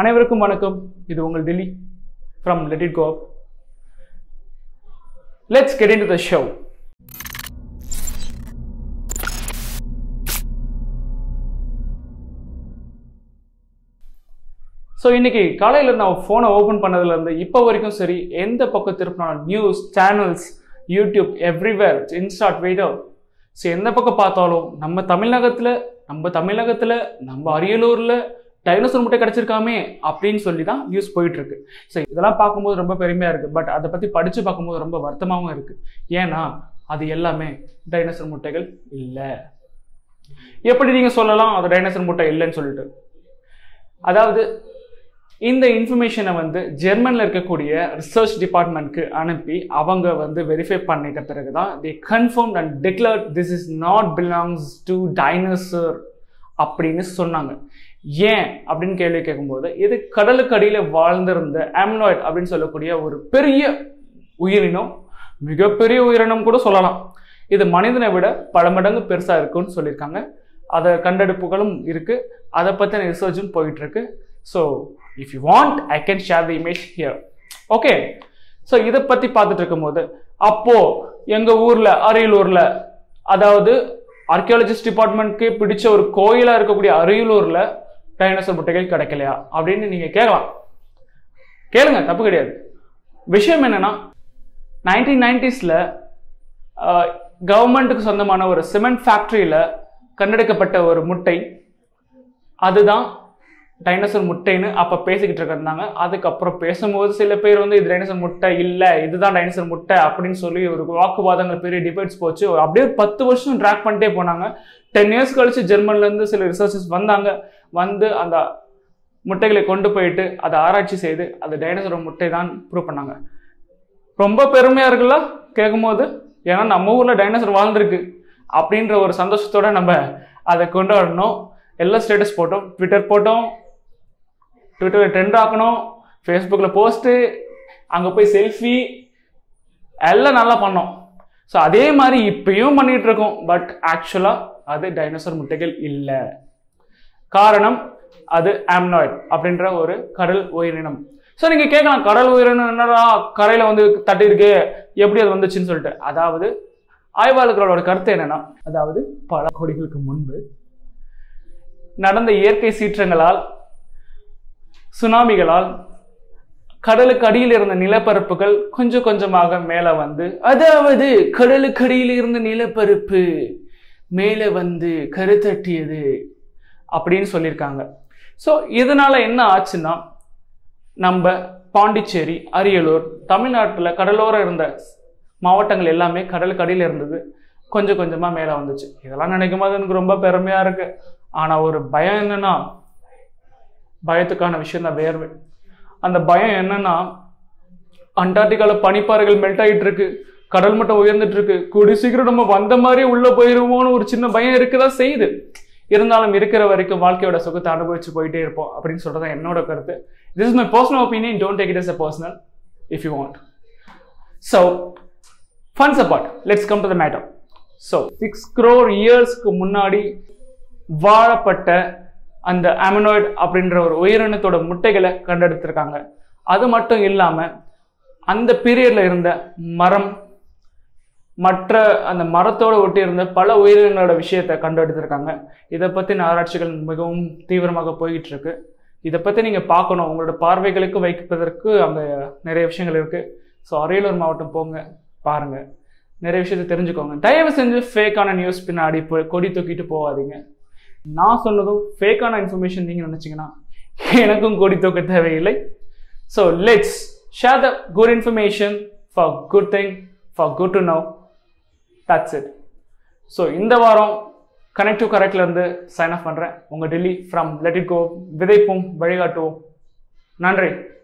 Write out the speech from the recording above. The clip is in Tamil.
அனைவருக்கும் வணக்கம் இது உங்கள் Delhi from let it go let's get in to the show so இன்னைக்கு காலையில் நான் ஃபோனை ஓப்பன் பண்ணதுலேருந்து இப்போ வரைக்கும் சரி எந்த பக்கம் திருப்பினாலும் news channels YouTube everywhere Insta Twitter so எந்த பக்கம் பார்த்தாலும் நம்ம தமிழகத்தில் நம்ம தமிழகத்தில் நம்ம அரியலூரில் டைனோசர் முட்டை கிடச்சிருக்காமே அப்படின்னு சொல்லி தான் நியூஸ் போயிட்டு இருக்கு ஸோ இதெல்லாம் பார்க்கும்போது ரொம்ப பெருமையாக இருக்குது பட் அதை பற்றி படித்து பார்க்கும்போது ரொம்ப வருத்தமாகவும் இருக்குது ஏன்னா அது எல்லாமே டைனோசர் முட்டைகள் இல்லை எப்படி நீங்கள் சொல்லலாம் அது டைனோசர் முட்டை இல்லைன்னு சொல்லிட்டு அதாவது இந்த இன்ஃபர்மேஷனை வந்து ஜெர்மனில் இருக்கக்கூடிய ரிசர்ச் டிபார்ட்மெண்ட்க்கு அனுப்பி அவங்க வந்து வெரிஃபை பண்ணிட்ட பிறகு தான் the confirm and declare this is not belongs to dinosaur அப்படின்னு சொன்னாங்க ஏன் அப்படின்னு கேள்வி கேட்கும்போது இது கடலுக்கு அடியில் வாழ்ந்திருந்த ஆம்னாய்ட் அப்படின்னு சொல்லக்கூடிய ஒரு பெரிய உயிரினம் மிகப்பெரிய உயிரினம் கூட சொல்லலாம் இது மனிதனை விட பல மடங்கு பெருசாக இருக்குன்னு சொல்லியிருக்காங்க அதை கண்டெடுப்புகளும் இருக்குது அதை பற்றின ரிசர்ச்சும் போயிட்டு இருக்கு so if you want I can share the image here okay so இதை பற்றி பார்த்துட்டு இருக்கும்போது அப்போ எங்கள் ஊரில் அரியலூரில் அதாவது ஆர்கியாலஜிஸ்ட் டிபார்ட்மெண்ட்க்கு பிடிச்ச ஒரு கோயிலாக இருக்கக்கூடிய அரியலூரில் டைனோசர் முட்டைகள் கிடைக்கலையா அப்படின்னு நீங்கள் கேட்கலாம் கேளுங்க தப்பு கிடையாது விஷயம் என்னன்னா நைன்டீன் நைன்டிஸில் கவர்மெண்ட்டுக்கு சொந்தமான ஒரு சிமெண்ட் ஃபேக்ட்ரியில் கண்டெடுக்கப்பட்ட ஒரு முட்டை அதுதான் டைனோசர் முட்டைன்னு அப்போ பேசிக்கிட்டு இருந்தாங்க அதுக்கப்புறம் பேசும்போது சில பேர் வந்து இது டைனோசர் முட்டை இல்லை இதுதான் டைனோசர் முட்டை அப்படின்னு சொல்லி ஒரு வாக்குவாதங்கள் பெரிய டிபேட்ஸ் போச்சு அப்படியே ஒரு பத்து வருஷம் ட்ராக் பண்ணிட்டே போனாங்க டென் இயர்ஸ் கழிச்சு ஜெர்மன்லேருந்து சில ரிசர்ச்சஸ் வந்தாங்க வந்து அந்த முட்டைகளை கொண்டு போயிட்டு அதை ஆராய்ச்சி செய்து அது டைனோசர் முட்டை தான் ப்ரூவ் பண்ணாங்க ரொம்ப பெருமையாக இருக்குல்ல கேட்கும்போது ஏன்னா நம்ம ஊரில் டைனோசர் வாழ்ந்துருக்கு அப்படின்ற ஒரு சந்தோஷத்தோட நம்ம அதை கொண்டு வரணும் எல்லா ஸ்டேட்டஸ் போட்டோம் ட்விட்டர் போட்டோம் ட்விட்டரில் ட்ரெண்ட் ஆக்கணும் ஃபேஸ்புக்கில் போஸ்ட்டு அங்கே போய் செல்ஃபி எல்லாம் நல்லா பண்ணோம் ஸோ அதே மாதிரி இப்பயும் பண்ணிட்டு இருக்கோம் பட் ஆக்சுவலாக அது டைனோசர் முட்டைகள் இல்லை காரணம் அது ஆம்னாய்ட் அப்படின்ற ஒரு கடல் உயிரினம் ஸோ நீங்கள் கேட்கலாம் கடல் உயிரினம் என்னடா கரையில் வந்து தட்டி இருக்கு எப்படி அது வந்துச்சுன்னு சொல்லிட்டு அதாவது ஆய்வாளர்களோட கருத்து என்னன்னா அதாவது பல கோடிகளுக்கு முன்பு நடந்த இயற்கை சீற்றங்களால் சுனாமிகளால் கடலுக்கு அடியில் இருந்த நிலப்பரப்புகள் கொஞ்சம் கொஞ்சமாக மேலே வந்து அதாவது கடலுக்கு அடியில் இருந்த நிலப்பரப்பு மேலே வந்து கருத்தட்டியது அப்படின்னு சொல்லியிருக்காங்க ஸோ இதனால என்ன ஆச்சுன்னா நம்ம பாண்டிச்சேரி அரியலூர் தமிழ்நாட்டில் கடலோரம் இருந்த மாவட்டங்கள் எல்லாமே கடலுக்கு அடியில் இருந்தது கொஞ்சம் கொஞ்சமாக மேலே வந்துச்சு இதெல்லாம் நினைக்கும் போது எனக்கு ரொம்ப பெருமையாக இருக்கு ஆனால் ஒரு பயம் என்னன்னா பயத்துக்கான விஷயம் தான் வேர்வை அந்த பயம் என்னன்னா அண்டார்டிகாவில் பனிப்பாறைகள் மெல்ட் ஆகிட்டு இருக்கு கடல் மட்டம் உயர்ந்துட்டு இருக்கு கூடி சீக்கிரம் நம்ம வந்த மாதிரி உள்ள போயிருவோம்னு ஒரு சின்ன பயம் இருக்குதான் செய்யுது இருந்தாலும் இருக்கிற வரைக்கும் வாழ்க்கையோட சுகத்தை அனுபவிச்சு போயிட்டே இருப்போம் அப்படின்னு சொல்றது என்னோட கருத்து this is my personal opinion don't take it as a personal if you want so funs apart let's come to the matter so six crore இயர்ஸ்க்கு முன்னாடி வாழப்பட்ட அந்த அமனாய்டு அப்படின்ற ஒரு உயிரினத்தோட முட்டைகளை கண்டெடுத்திருக்காங்க அது மட்டும் இல்லாமல் அந்த பீரியட்ல இருந்த மரம் மற்ற அந்த மரத்தோட ஒட்டி இருந்த பல உயிரினங்களோட விஷயத்தை கண்டெடுத்திருக்காங்க இதை பற்றின ஆராய்ச்சிகள் மிகவும் தீவிரமாக போய்கிட்டு இருக்கு இதை பற்றி நீங்கள் பார்க்கணும் உங்களோட பார்வைகளுக்கு வைப்பதற்கு அங்கே நிறைய விஷயங்கள் இருக்குது ஸோ அரியலூர் மாவட்டம் போங்க பாருங்கள் நிறைய விஷயத்தை தெரிஞ்சுக்கோங்க தயவு செஞ்சு ஃபேக்கான நியூஸ் பின்னாடி போய் கொடி தூக்கிட்டு போகாதீங்க நான் சொன்னதும் ஃபேக்கான இன்ஃபர்மேஷன் நீங்கள் நினச்சிங்கன்னா எனக்கும் கொடி தூக்க தேவையில்லை so let's share the good information for good thing for good to know that's it so இந்த வாரம் கனெக்ட் டு கரெக்ட்லேருந்து சைன் ஆஃப் பண்ணுறேன் உங்கள் Delhi from let it go விதைப்போம் வழிகாட்டுவோம் நன்றி